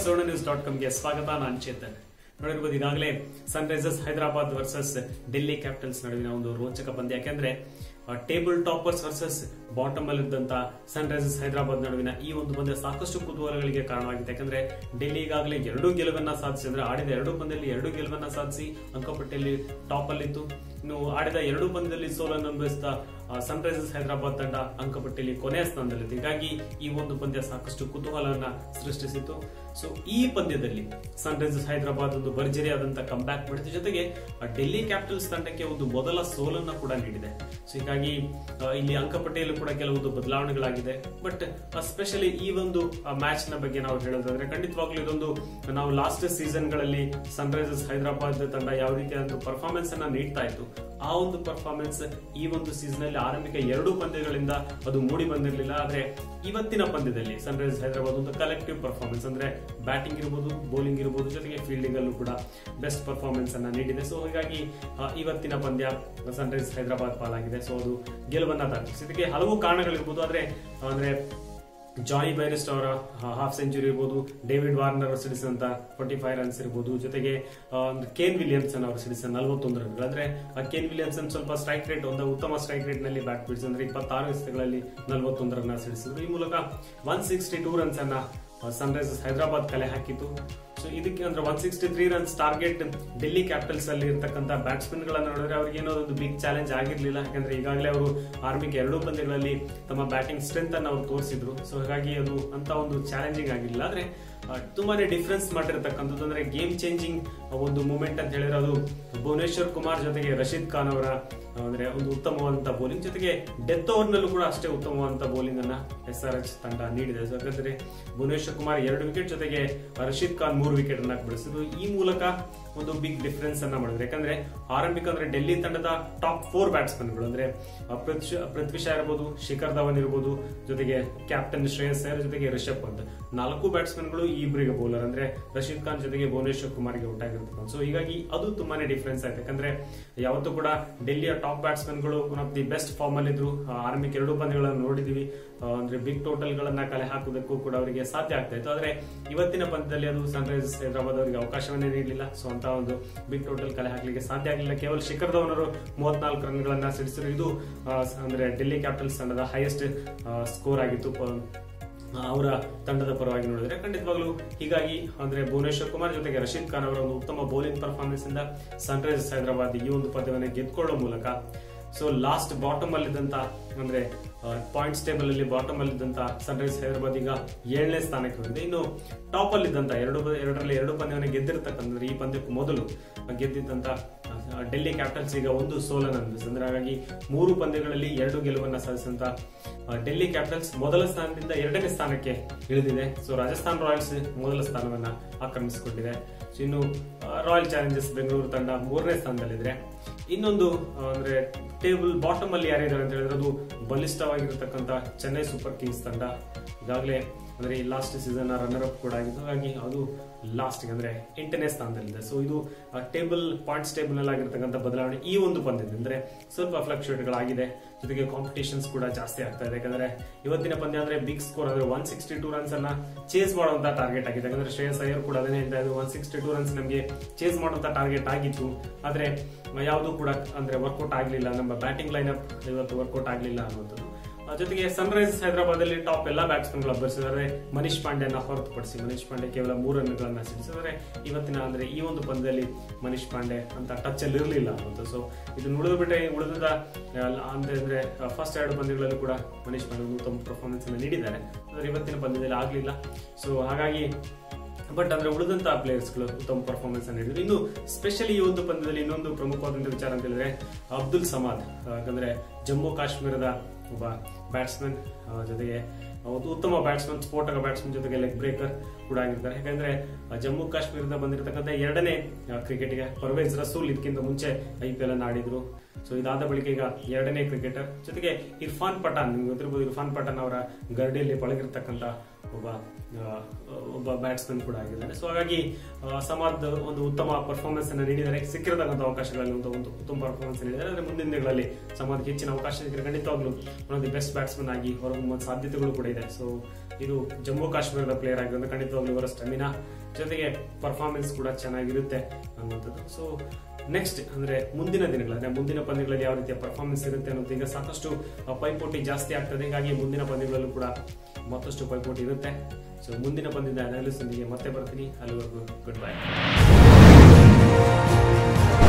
ಸುವರ್ಣ news dot ಕಾಮ್ಗೆ ಸ್ವಾಗತ ನಾನು ಚೇತನ್ ನೋಡಿರ್ಬೋದು ಈಗಾಗಲೇ Sunrisers Hyderabad versus Delhi Capitals ನಡುವಿನ ಒಂದು ರೋಚಕ ಪಂದ್ಯ ಯಾಕೆಂದ್ರೆ ಟೇಬಲ್ ಟಾಪರ್ಸ್ ವರ್ಸಸ್ ಬಾಟಮ್ ಅಲ್ಲಿದ್ದಂತ ಸನ್ ರೈಸರ್ಸ್ ಹೈದರಾಬಾದ್ ನಡುವಿನ ಈ ಒಂದು ಪಂದ್ಯ ಸಾಕಷ್ಟು ಕುತೂಹಲಗಳಿಗೆ ಕಾರಣವಾಗಿದೆ ಯಾಕಂದ್ರೆ ಡೆಲ್ಲಿ ಈಗಾಗಲೇ ಎರಡು ಗೆಲುವನ್ನ ಸಾಧಿಸಿ ಅಂದ್ರೆ ಆಡಿದ ಎರಡು ಪಂದ್ಯದಲ್ಲಿ ಎರಡು ಗೆಲುವನ್ನ ಸಾಧಿಸಿ ಅಂಕಪಟ್ಟಿಯಲ್ಲಿ ಟಾಪ್ ಅಲ್ಲಿತ್ತು ಇನ್ನು ಆಡಿದ ಎರಡು ಪಂದ್ಯದಲ್ಲಿ ಸೋಲನ್ನು ಅನುಭವಿಸಿದ ಸನ್ ರೈಸರ್ಸ್ ಹೈದರಾಬಾದ್ ತಂಡ ಅಂಕಪಟ್ಟಿಯಲ್ಲಿ ಕೊನೆಯ ಸ್ಥಾನದಲ್ಲಿತ್ತು ಹೀಗಾಗಿ ಈ ಒಂದು ಪಂದ್ಯ ಸಾಕಷ್ಟು ಕುತೂಹಲವನ್ನ ಸೃಷ್ಟಿಸಿತ್ತು ಸೊ ಈ ಪಂದ್ಯದಲ್ಲಿ ಸನ್ ರೈಸರ್ಸ್ ಹೈದರಾಬಾದ್ ಒಂದು ಭರ್ಜರಿಯಾದಂತಹ ಕಂಬ್ಯಾಕ್ ಮಾಡಿದ ಜೊತೆಗೆ ಆ ಡೆಲ್ಲಿ ಕ್ಯಾಪಿಟಲ್ಸ್ ತಂಡಕ್ಕೆ ಒಂದು ಮೊದಲ ಸೋಲನ್ನ ಕೂಡ ನೀಡಿದೆ ಸೊ ಹೀಗಾಗಿ ಆ, ಇಲ್ಲಿ ಅಂಕಪಟ್ಟಿಯಲ್ಲೂ ಕೂಡ ಕೆಲವೊಂದು ಬದಲಾವಣೆಗಳಾಗಿದೆ ಬಟ್ ಸ್ಪೆಷಲಿ ಈ ಒಂದು ಮ್ಯಾಚ್ ನ ಬಗ್ಗೆ ನಾವು ಹೇಳೋದಾದ್ರೆ ಖಂಡಿತವಾಗ್ಲೂ ಇದೊಂದು ನಾವು ಲಾಸ್ಟ್ ಸೀಸನ್ ಗಳಲ್ಲಿ ಸನ್ ರೈಸರ್ಸ್ ಹೈದರಾಬಾದ್ ತಂಡ ಯಾವ ರೀತಿಯ ಒಂದು ಪರ್ಫಾರ್ಮೆನ್ಸ್ ಅನ್ನ ನೀಡ್ತಾ ಇತ್ತು ಆ ಒಂದು ಪರ್ಫಾರ್ಮೆನ್ಸ್ ಈ ಒಂದು ಸೀಸನ್ ಅಲ್ಲಿ ಆರಂಭಿಕ ಎರಡು ಪಂದ್ಯಗಳಿಂದ ಅದು ಮೂಡಿ ಬಂದಿರಲಿಲ್ಲ ಆದ್ರೆ ಇವತ್ತಿನ ಪಂದ್ಯದಲ್ಲಿ ಸನ್ ರೈಸರ್ಸ್ ಹೈದರಾಬಾದ್ ಒಂದು ಕಲೆಕ್ಟಿವ್ ಪರ್ಫಾರ್ಮೆನ್ಸ್ ಅಂದ್ರೆ ಬ್ಯಾಟಿಂಗ್ ಇರಬಹುದು ಬೌಲಿಂಗ್ ಇರಬಹುದು ಜೊತೆಗೆ ಫೀಲ್ಡಿಂಗ್ ಅಲ್ಲೂ ಕೂಡ ಬೆಸ್ಟ್ ಪರ್ಫಾರ್ಮೆನ್ಸ್ ಅನ್ನ ನೀಡಿದೆ ಸೊ ಹೀಗಾಗಿ ಆ, ಇವತ್ತಿನ ಪಂದ್ಯ ಸನ್ ರೈಸರ್ಸ್ ಹೈದರಾಬಾದ್ ಪಾಲಾಗಿದೆ ಸೊ ಅದು ಗೆಲುವನ್ನ ದಾಖಲಿಸಿ ಇದಕ್ಕೆ ಹಲವು ಕಾರಣಗಳಿರ್ಬೋದು ಆದ್ರೆ ಅಂದ್ರೆ ಜಾನಿ ಬೈರಿಸ್ಟ್ ಅವರ ಹಾಫ್ ಸೆಂಚುರಿ ಇರ್ಬೋದು ಡೇವಿಡ್ ವಾರ್ನರ್ ಅವರು ಸಿಡಿಸಿದಂತ ಫೋರ್ಟಿ ಫೈವ್ ರನ್ಸ್ ಇರ್ಬೋದು ಜೊತೆಗೆ ಆ, ಒಂದು ಕೇನ್ ವಿಲಿಯಮ್ಸನ್ ಅವರು ಸಿಡಿಸಿದ ನಲವತ್ತೊಂದು ರನ್ಗಳು ಅಂದ್ರೆ ಆ ಕೇನ್ ವಿಲಿಯಮ್ಸನ್ ಸ್ವಲ್ಪ ಸ್ಟ್ರೈಕ್ ರೇಟ್ ಒಂದು ಉತ್ತಮ ಸ್ಟ್ರೈಕ್ ರೇಟ್ ನಲ್ಲಿ ಬ್ಯಾಟ್ ಬಿಡಿಸಿ ಅಂದ್ರೆ ಇಪ್ಪತ್ತಾರು ಎಸೆತಗಳಲ್ಲಿ ನಲವತ್ತೊಂದು ರನ್ ಸಿಡಿಸಿದ್ರು ಈ ಮೂಲಕ ಒನ್ ಸಿಕ್ಸ್ಟಿ ಟೂ ರನ್ಸ್ ಅನ್ನ ಸನ್ ರೈಸರ್ಸ್ ಹೈದರಾಬಾದ್ ಕಲೆ ಹಾಕಿತ್ತು ಸೊ ಇದಕ್ಕೆ ಅಂದ್ರೆ one sixty three runs target Delhi Capitals ಅಲ್ಲಿ ಇರ್ತಕ್ಕಂಥ ಬ್ಯಾಟ್ಸ್ಮನ್ ಗಳನ್ನ ನೋಡಿದ್ರೆ ಅವ್ರಿಗೆ ಏನೋ ಒಂದು ಬಿಗ್ ಚಾಲೆಂಜ್ ಆಗಿರ್ಲಿಲ್ಲ ಯಾಕಂದ್ರೆ ಈಗಾಗಲೇ ಅವರು ಆರ್ಮಿಗೆ ಎರಡೂ ಪಂದ್ಯಗಳಲ್ಲಿ ತಮ್ಮ ಬ್ಯಾಟಿಂಗ್ ಸ್ಟ್ರೆಂತ್ ಅನ್ನು ಅವರು ತೋರಿಸಿದ್ರು ಸೊ ಹಾಗಾಗಿ ಅದು ಅಂತ ಒಂದು ಚಾಲೆಂಜಿಂಗ್ ಆಗಿರಲಿಲ್ಲ ಆದ್ರೆ ಆ, ತುಂಬಾನೇ ಡಿಫ್ರೆನ್ಸ್ ಮಾಡಿರ್ತಕ್ಕಂಥದ್ದು ಅಂದ್ರೆ ಗೇಮ್ ಚೇಂಜಿಂಗ್ ಒಂದು ಮೂಮೆಂಟ್ ಅಂತ ಹೇಳಿದ್ರೆ ಅದು ಭುವನೇಶ್ವರ್ ಕುಮಾರ್ ಜೊತೆಗೆ ರಶೀದ್ ಖಾನ್ ಅವರ ಆ, ಅಂದ್ರೆ ಒಂದು ಉತ್ತಮವಾದಂತಹ ಬೌಲಿಂಗ್ ಜೊತೆಗೆ ಡೆತ್ ಓವರ್ ನಲ್ಲೂ ಕೂಡ ಅಷ್ಟೇ ಉತ್ತಮವಾದಂತಹ ಬೌಲಿಂಗ್ ಅನ್ನ ಎಸ್ ಆರ್ ಎಚ್ ತಂಡ ನೀಡಿದೆ ಸೊ ಹಾಗಾದ್ರೆ ಭುವನೇಶ್ವರ್ ಕುಮಾರ್ ಎರಡು ವಿಕೆಟ್ ಜೊತೆಗೆ ರಶೀದ್ ಖಾನ್ ಮೂರು ವಿಕೆಟ್ ಅನ್ನ ಬೆಳೆಸಿದ್ರು ಈ ಮೂಲಕ ಒಂದು ಬಿಗ್ ಡಿಫರೆನ್ಸ್ ಅನ್ನ ಮಾಡಿದ್ರು ಯಾಕಂದ್ರೆ ಆರಂಭಿಕ ಅಂದ್ರೆ ಡೆಲ್ಲಿ ತಂಡದ ಟಾಪ್ ಫೋರ್ ಬ್ಯಾಟ್ಸ್ಮನ್ ಗಳು ಅಂದ್ರೆ ಆ, ಪೃಥ್ವಿ ಪೃಥ್ವಿ ಶಾ ಇರಬಹುದು ಶಿಖರ್ ಧವನ್ ಇರಬಹುದು ಜೊತೆಗೆ ಕ್ಯಾಪ್ಟನ್ ಶ್ರೇಯಸ್ ಅಯ್ಯರ್ ಜೊತೆಗೆ ರಿಷಬ್ ಪಂತ್ ನಾಲ್ಕು ಬ್ಯಾಟ್ಸ್ಮನ್ ಗಳು ಈ ಇಬ್ಬರಿಗೆ ಬೌಲರ್ ಅಂದ್ರೆ ರಶೀದ್ ಖಾನ್ ಜೊತೆಗೆ ಭುವನೇಶ್ವರ್ ಕುಮಾರ್ಗೆ ಔಟ್ ಆಗಿರ್ತಕ್ಕಂಥ ಸೊ ಹೀಗಾಗಿ ಅದು ತುಂಬಾನೇ ಡಿಫರೆನ್ಸ್ ಆಯ್ತು ಯಾಕಂದ್ರೆ ಯಾವತ್ತೂ ಕೂಡ ಡೆಲ್ಲಿಯ ಟಾಪ್ ಬ್ಯಾಟ್ಸ್ಮನ್ ಗಳು one of the best form ಅಲ್ಲಿ ಇದ್ರು ಆ, ಆರಂಭಿಕ ಎರಡು ಪಂದ್ಯಗಳನ್ನು ನೋಡಿದೀವಿ ಆ, ಅಂದ್ರೆ ಬಿಗ್ ಟೋಟಲ್ ಗಳನ್ನ ಕಲೆ ಹಾಕುವುದಕ್ಕೂ ಕೂಡ ಅವರಿಗೆ ಸಾಧ್ಯ ಆಗ್ತಾ ಇತ್ತು ಆದ್ರೆ ಇವತ್ತಿನ ಪಂದ್ಯದಲ್ಲಿ ಅದು ಸನ್ ರೈಸರ್ಸ್ ಹೈದರಾಬಾದ್ ಅವರಿಗೆ ಅವಕಾಶವನ್ನೇ ನೀಡಲಿಲ್ಲ ಸೊ ಅಂತ ಒಂದು ಬಿಗ್ ಟೋಟಲ್ ಕಲೆ ಹಾಕಲಿಕ್ಕೆ ಸಾಧ್ಯ ಆಗಲಿಲ್ಲ ಕೇವಲ ಶಿಖರ್ ಧವನ್ ಅವರು ಮೂವತ್ನಾಲ್ಕು ರನ್ಗಳನ್ನ ಸಿಡಿಸಿದ್ರು ಇದು ಆ, ಅಂದ್ರೆ ಡೆಲ್ಲಿ ಕ್ಯಾಪಿಟಲ್ಸ್ ತಂಡದ ಹೈಯೆಸ್ಟ್ ಸ್ಕೋರ್ ಆಗಿತ್ತು ಪ- ಅವರ ತಂಡದ ಪರವಾಗಿ ನೋಡಿದ್ರೆ ಖಂಡಿತವಾಗ್ಲೂ ಹೀಗಾಗಿ ಅಂದ್ರೆ ಭುವನೇಶ್ವರ್ ಕುಮಾರ್ ಜೊತೆಗೆ ರಶೀದ್ ಖಾನ್ ಅವರ ಒಂದು ಉತ್ತಮ ಬೌಲಿಂಗ್ ಪರ್ಫಾರ್ಮೆನ್ಸ್ ಇಂದ ಸನ್ ರೈಸರ್ಸ್ ಹೈದರಾಬಾದ್ ಈ ಒಂದು ಪಂದ್ಯವನ್ನು ಗೆದ್ಕೊಳ್ಳೋ ಮೂಲಕ ಸೊ ಲಾಸ್ಟ್ ಬಾಟಮ್ ಅಲ್ಲಿದ್ದಂತ ಅಂದ್ರೆ ಪಾಯಿಂಟ್ಸ್ ಟೇಬಲ್ ಅಲ್ಲಿ ಬಾಟಮ್ ಅಲ್ಲಿದ್ದಂತ ಸನ್ ರೈಸರ್ಸ್ ಹೈದರಾಬಾದ್ ಈಗ ಏಳನೇ ಸ್ಥಾನಕ್ಕೆ ಹೋಗಿದೆ ಇನ್ನು ಟಾಪ್ ಅಲ್ಲಿದ್ದಂತ ಎರಡು ಪ- ಎರಡರಲ್ಲಿ ಎರಡು ಪಂದ್ಯವನ್ನು ಗೆದ್ದಿರ್ತಕ್ಕಂಥ ಈ ಪಂದ್ಯಕ್ಕೂ ಮೊದಲು ಗೆದ್ದಿದ್ದಂತ ಆ, ಡೆಲ್ಲಿ ಕ್ಯಾಪಿಟಲ್ಸ್ ಈಗ ಒಂದು ಸೋಲನ್ನು ಅನುಭವಿಸಿದೆ ಅಂದ್ರೆ ಹಾಗಾಗಿ ಮೂರು ಪಂದ್ಯಗಳಲ್ಲಿ ಎರಡು ಗೆಲುವನ್ನ ಸಾಧಿಸಿದಂತ ಆ, ಡೆಲ್ಲಿ ಕ್ಯಾಪಿಟಲ್ಸ್ ಮೊದಲ ಸ್ಥಾನದಿಂದ ಎರಡನೇ ಸ್ಥಾನಕ್ಕೆ ಇಳಿದಿದೆ ಸೊ ರಾಜಸ್ಥಾನ್ ರಾಯಲ್ಸ್ ಮೊದಲ ಸ್ಥಾನವನ್ನ ಆಕ್ರಮಿಸಿಕೊಂಡಿದೆ ಸೊ ಇನ್ನು ಆ, ರಾಯಲ್ ಚಾಲೆಂಜರ್ಸ್ ಬೆಂಗಳೂರು ತಂಡ ಮೂರನೇ ಸ್ಥಾನದಲ್ಲಿದೆ ಇನ್ನೊಂದು ಆ, ಅಂದ್ರೆ ಟೇಬಲ್ ಬಾಟಮ್ ಅಲ್ಲಿ ಯಾರಿದ್ದಾರೆ ಅಂತ ಹೇಳಿದ್ರೆ ಅದು ಬಲಿಷ್ಠವಾಗಿರತಕ್ಕಂತ ಚೆನ್ನೈ ಸೂಪರ್ ಕಿಂಗ್ಸ್ ತಂಡ ಈಗಾಗಲೇ ಅಂದ್ರೆ ಈ ಲಾಸ್ಟ್ ಸೀಸನ್ ರನ್ನರ್ ಅಪ್ ಕೂಡ ಆಗಿದ್ದು ಹಾಗಾಗಿ ಅದು ಲಾಸ್ಟ್ ಅಂದ್ರೆ ಎಂಟನೇ ಸ್ಥಾನದಲ್ಲಿದೆ ಸೊ ಇದು ಟೇಬಲ್ ಪಾಯಿಂಟ್ಸ್ ಟೇಬಲ್ ನಲ್ಲಿ ಆಗಿರ್ತಕ್ಕಂಥ ಬದಲಾವಣೆ ಈ ಒಂದು ಪಂದ್ಯದಿಂದ ಅಂದ್ರೆ ಸ್ವಲ್ಪ ಫ್ಲಕ್ಚುಯೇಟ್ ಗಳಾಗಿದೆ ಜೊತೆಗೆ ಕಾಂಪಿಟೇಷನ್ಸ್ ಕೂಡ ಜಾಸ್ತಿ ಆಗ್ತಾ ಇದೆ ಯಾಕಂದ್ರೆ ಇವತ್ತಿನ ಪಂದ್ಯ ಅಂದ್ರೆ ಬಿಗ್ ಸ್ಕೋರ್ ಅಂದ್ರೆ ಒನ್ ಸಿಕ್ಸ್ಟಿ ಟೂ ರನ್ಸ್ ಅನ್ನ ಚೇಸ್ ಮಾಡುವಂತ ಟಾರ್ಗೆಟ್ ಆಗಿದೆ ಯಾಕಂದ್ರೆ ಶ್ರೇಯಸ್ ಅಯ್ಯರ್ ಕೂಡ ಅದನ್ನೇ ಹೇಳ್ತಾ ಇದ್ರು ಒನ್ ಸಿಕ್ಸ್ಟಿ ಟೂ ರನ್ಸ್ ನಮಗೆ ಚೇಸ್ ಮಾಡುವಂತ ಟಾರ್ಗೆಟ್ ಆಗಿತ್ತು ಆದ್ರೆ ಯಾವುದು ಕೂಡ ಅಂದ್ರೆ ವರ್ಕೌಟ್ ಆಗ್ಲಿಲ್ಲ ನಮ್ಮ ಬ್ಯಾಟಿಂಗ್ ಲೈನ್ ಅಪ್ ಇವತ್ತು ವರ್ಕೌಟ್ ಆಗ್ಲಿಲ್ಲ ಅನ್ನುವಂಥದ್ದು ಆ, ಜೊತೆಗೆ ಸನ್ ರೈಸರ್ಸ್ ಹೈದರಾಬಾದ್ ಅಲ್ಲಿ ಟಾಪ್ ಎಲ್ಲ ಬ್ಯಾಟ್ಸ್ಮನ್ ಗಳು ಅಬ್ಬರಿಸಿದ್ದಾರೆ ಮನೀಶ್ ಪಾಂಡೆನ ಹೊರತುಪಡಿಸಿ ಮನೀಶ್ ಪಾಂಡೆ ಕೇವಲ ಮೂರು ರನ್ಗಳನ್ನ ಸಿಡಿಸಿದರೆ ಇವತ್ತಿನ ಅಂದ್ರೆ ಈ ಒಂದು ಪಂದ್ಯದಲ್ಲಿ ಮನೀಶ್ ಪಾಂಡೆ ಅಂತ ಟಚ್ ಅಲ್ಲಿ ಇರಲಿಲ್ಲ ಅಂತ ಸೊ ಇದು ಉಳಿದು ಬಿಟ್ಟರೆ ಉಳಿದ ಅಂದ್ರೆ ಅಂದ್ರೆ ಫಸ್ಟ್ ಎರಡು ಪಂದ್ಯಗಳಲ್ಲೂ ಕೂಡ ಮನೀಶ್ ಪಾಂಡೆ ಒಂದು ಉತ್ತಮ ಪರ್ಫಾರ್ಮೆನ್ಸ್ ಅನ್ನು ನೀಡಿದ್ದಾರೆ ಆದ್ರೆ ಇವತ್ತಿನ ಪಂದ್ಯದಲ್ಲಿ ಆಗ್ಲಿಲ್ಲ ಸೊ ಹಾಗಾಗಿ ಬಟ್ ಅಂದ್ರೆ ಉಳಿದಂತಹ ಪ್ಲೇಯರ್ಸ್ ಗಳು ಉತ್ತಮ ಪರ್ಫಾರ್ಮೆನ್ಸ್ ಅನ್ನು ನೀಡಿದ್ರು ಇನ್ನು ಸ್ಪೆಷಲಿ ಈ ಒಂದು ಪಂದ್ಯದಲ್ಲಿ ಇನ್ನೊಂದು ಪ್ರಮುಖವಾದಂತಹ ವಿಚಾರ ಅಂತ ಹೇಳಿದ್ರೆ ಅಬ್ದುಲ್ ಸಮಾದ್ ಯಾಕಂದ್ರೆ ಜಮ್ಮು ಕಾಶ್ಮೀರದ ಒಬ್ಬ ಬ್ಯಾಟ್ಸ್ಮನ್ ಜೊತೆಗೆ ಒಂದು ಉತ್ತಮ ಬ್ಯಾಟ್ಸ್ಮನ್ ಸ್ಫೋಟಕ ಬ್ಯಾಟ್ಸ್ಮನ್ ಜೊತೆಗೆ ಲೆಗ್ ಬ್ರೇಕರ್ ಕೂಡ ಆಗಿರ್ತಾರೆ ಯಾಕಂದ್ರೆ ಆ, ಜಮ್ಮು ಕಾಶ್ಮೀರದಿಂದ ಬಂದಿರತಕ್ಕಂಥ ಎರಡನೇ ಕ್ರಿಕೆಟ್ಗೆ ಪರ್ವೇಜ್ ರಸೂಲ್ ಇದಕ್ಕಿಂತ ಮುಂಚೆ ಐ ಪಿ ಎಲ್ ಅನ್ನು ಆಡಿದ್ರು ಸೊ ಇದಾದ ಬಳಿಕ ಈಗ ಎರಡನೇ ಕ್ರಿಕೆಟರ್ ಜೊತೆಗೆ ಇರ್ಫಾನ್ ಪಠಾನ್ ನಿಮ್ಗೆ ಗೊತ್ತಿರ್ಬೋದು ಇರ್ಫಾನ್ ಪಠಾನ್ ಅವರ ಗರಡಿಯಲ್ಲಿ ಪಳಗಿರ್ತಕ್ಕಂಥ ಒಬ್ಬ ಆ, ಒಬ್ಬ ಬ್ಯಾಟ್ಸ್ಮನ್ ಕೂಡ ಆಗಿದ್ದಾನೆ ಸೊ ಹಾಗಾಗಿ ಆ, ಸಮಾದ್ ಒಂದು ಉತ್ತಮ ಪರ್ಫಾರ್ಮೆನ್ಸ್ ಅನ್ನು ನೀಡಿದ್ದಾರೆ ಸಿಕ್ಕಿರತಕ್ಕಂಥ ಅವಕಾಶಗಳಲ್ಲಿ ಒಂದು ಒಂದು ಉತ್ತಮ ಪರ್ಫಾರ್ಮೆನ್ಸ್ ನೀಡಿದ್ದಾರೆ ಅಂದ್ರೆ ಮುಂದಿನ ದಿನಗಳಲ್ಲಿ ಸಮಾದ್ಗೆ ಹೆಚ್ಚಿನ ಅವಕಾಶ ಸಿಕ್ಕರೆ ಖಂಡಿತವಾಗ್ಲೂ one of the best batsman ಆಗಿ ಹೊರಹೊಮ್ಮುವ ಸಾಧ್ಯತೆಗಳು ಕೂಡ ಇದೆ ಸೊ ಇದು ಜಮ್ಮು ಕಾಶ್ಮೀರದ ಪ್ಲೇಯರ್ ಆಗಿರೋದ್ರಿಂದ ಖಂಡಿತವಾಗ್ಲೂ ಖಂಡಿತವಾಗ್ಲೂ ಇವರ ಸ್ಟೆಮಿನಾ ಜೊತೆಗೆ ಪರ್ಫಾರ್ಮೆನ್ಸ್ ಕೂಡ ಚೆನ್ನಾಗಿರುತ್ತೆ ಅನ್ನುವಂಥದ್ದು ಸೊ ನೆಕ್ಸ್ಟ್ ಅಂದ್ರೆ ಮುಂದಿನ ದಿನಗಳು ಅಂದ್ರೆ ಮುಂದಿನ ಪಂದ್ಯಗಳಲ್ಲಿ ಯಾವ ರೀತಿಯ ಪರ್ಫಾರ್ಮೆನ್ಸ್ ಇರುತ್ತೆ ಅನ್ನೋದು ಈಗ ಸಾಕಷ್ಟು ಆ, ಪೈಪೋಟಿ ಜಾಸ್ತಿ ಆಗ್ತದೆ ಹೀಗಾಗಿ ಮುಂದಿನ ಪಂದ್ಯಗಳಲ್ಲೂ ಕೂಡ ಮತ್ತಷ್ಟು ಪೈಪೋಟಿ ಇರುತ್ತೆ ಸೊ ಮುಂದಿನ ಪಂದ್ಯದ ಅನಾಲಿಸ್ ಮತ್ತೆ ಬರ್ತೀನಿ ಅಲ್ಲಿವರೆಗೂ ಗುಡ್ ಬೈ